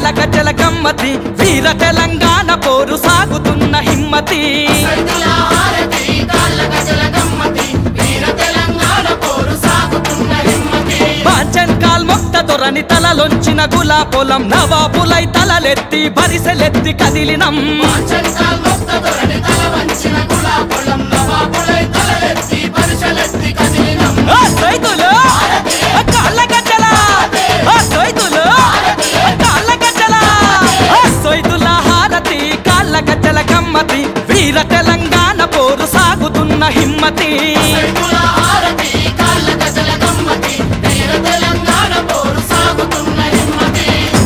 గజల గమ్మతి వీర తెలంగాణ పోరు సాగుతున్న హిమ్మతి సైదుల హారతి కాళ్ళ గజల గమ్మతి వీర తెలంగాణ పోరు సాగుతున్న హిమ్మతి పాంచన్ కాల్ మొక్త దొరని తలలొంచిన గులా పొలం నవాబులై తలలెత్తి బరిసెలెత్తి కదిలినం పాంచంకాల్ మొక్త దొరని తల వంచిన గులాబొలం నవాబులై తలలెత్తి పరిశలెత్తి కదిలినం ఆ సైదులు ఆ కాళ్ళ గజ్జల ఆ సైదులు ఆ కాళ్ళ గజ్జల ఆ సైదుల హారతి కాళ్ళ గజ్జల గమ్మతి వీర తెలంగాణ పోరు సాగుతున్న హిమ్మతి సైదుల హారతి కాళ్ళ గజల గమ్మతి వీర తెలంగాణ పోరు సాగుతున్న హిమ్మతి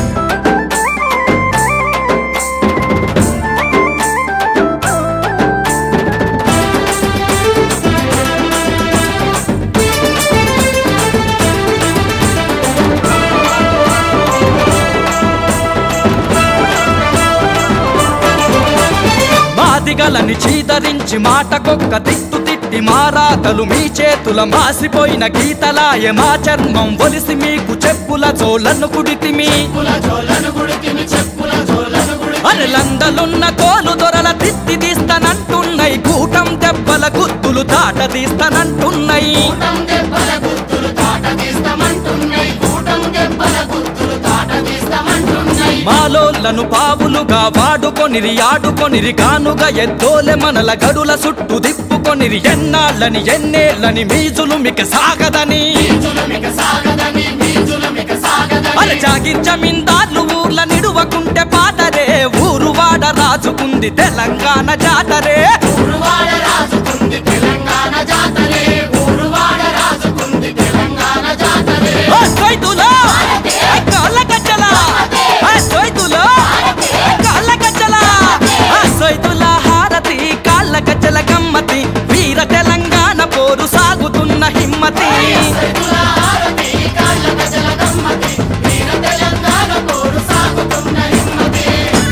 మాదిగలని చీదరించి మాటకొక్క తిట్టు తిట్టి మారాతలు మీ చేతుల మాసిపోయిన గీతలాయ మా చర్మం ఒలిసి మీకు చెప్పుల చోళ్ళను కుడితిమి చెప్పుల జోలను గుడికిమి చెప్పుల జోలను గుడి అరలందలున్న తోలు దొరల తిత్తి తీస్తానంటున్నాయి కూటం దెబ్బల గుత్తులు తాట తీస్తానంటున్నాయి కూటం దెబ్బల గుర్తులు తాట తీస్తామంటున్నాయి కూటం దెబ్బల గుర్తులు తాట తీస్తామంటున్నాయి మాలోళ్ళను పావులుగా వాడుకొనిరి ఆడుకొనిరి కానుగా ఎద్దోలె మనల గడుల చుట్టూ దిప్పుకొనిరి ఎన్నాళ్ళని ఎన్నేళ్ళని మీజులు మిక సాగదని మీజులు మిక సాగదని మీజులు మిక సాగదని అర జాగించమిందార్లు ఊర్ల నిడువకుంటే పాటరే ఊరు వాడ రాజుకుంది తెలంగాణ జాతరే ఊరువాడ రాజుకుంది తెలంగాణ జాతరే ఊరువాడ రాజుకుంది తెలంగాణ జాతరే ఆ సైదులో ఆ కాళ్ళ గజ్జల ఆ సైదులో ఆ కాళ్ళ గజ్జల ఆ సైదుల హారతి కాళ్ళ గజ్జల గమ్మతి వీర తెలంగాణ పోరు సాగుతున్న హిమ్మతి సైదుల హారతి కాళ్ళ గజల గమ్మతి వీర తెలంగాణ పోరు సాగుతున్న హిమ్మతి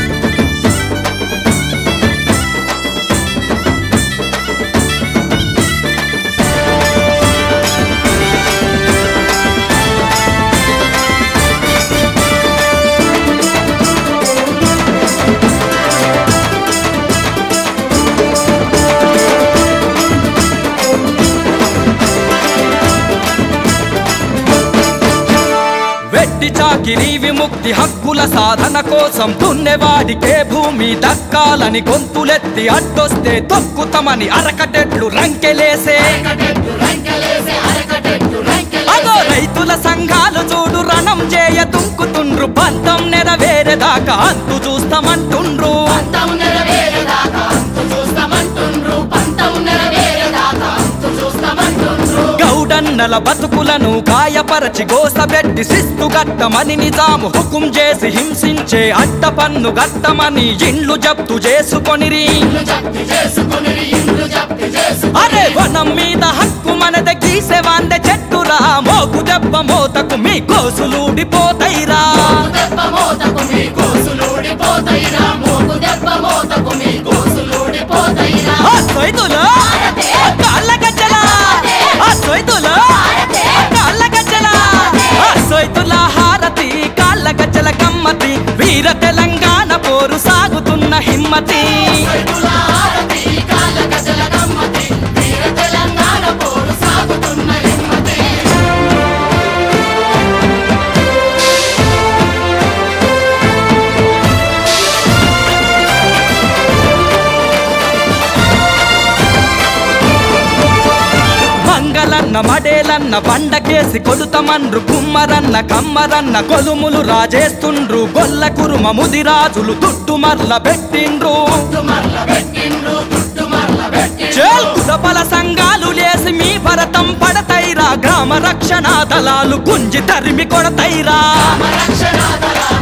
వెట్టి చాకిరీ విముక్తి హక్కుల సాధన కోసం దున్నేవాడికే భూమి దక్కాలని గొంతులెత్తి అడ్డొస్తే తొక్కుతామని అరకటెట్లు రంకెలేసే అరకటెట్టు రంకెలేసే అరకటెట్టు అదో రంకెలేసే రైతుల సంఘాలు చూడు రణం చేయ తుంకుతుండ్రు బంధం నెరవేరేదాకా అంతు చూస్తామంటుండ్రు పంతం నెరవేరేదాకా అంతు చూస్తామంటుండ్రు పంతం నెరవేరేదాకా అంతు చూస్తామంటుండ్రు గౌడన్నల బతుకులను గాయపరచి గోసబెట్టి శిస్తు గట్టమని నిజాము హుకుం చేసి హింసించే అడ్డ పన్ను గట్టమని ఇండ్లు జప్తు చేసుకొనిరి ఇల్లు జప్తి చేసుకుని ఇల్లు జప్తి చేసుకుని అరే వనం మీద హక్కు మనద గీసెవాందె చెట్టురా మోగు దెబ్బ మోతకు మీ కోసులూడిపోతైరా మోగు దెబ్బ మోతకు మీ కోసులూడిపోతాయిరా మోగు దెబ్బ మోతకు మీ కోసులూడిపోతాయిరా ఆ సొయ్దులు ఆ కాళ్ళ గజ్జల ఆ సొయ్దులు ఆ కాళ్ళ గజ్జల ఆ సొయ్దుల హారతి కాళ్ళ గజ్జల గమ్మతి వీర తెలంగాణ పోరు సాగుతున్న హిమ్మతి సైదుల హారతి కాళ్ళ గజల గమ్మతి వీర తెలంగాణ పోరు సాగుతున్న హిమ్మతి మంగళన్న మడేలన్న బండకేసి కొడుతమన్రు కుమ్మరన్న కమ్మరన్న కొలుములు రాజేస్తుండ్రు గొల్ల కురుమ ముదిరాజులు తుట్టు మర్ల పెట్టిండ్రు తుట్టుమర్ల పెట్టిండ్రు తుట్టుమర్ల పెట్టిండ్రు చేల్ కులపల సంఘాలు లేసి మీ భరతం పడతైరా గ్రామ రక్షణ దళాలు గుంజి తరిమి కొడతైరా రామ రక్షణ దళాలు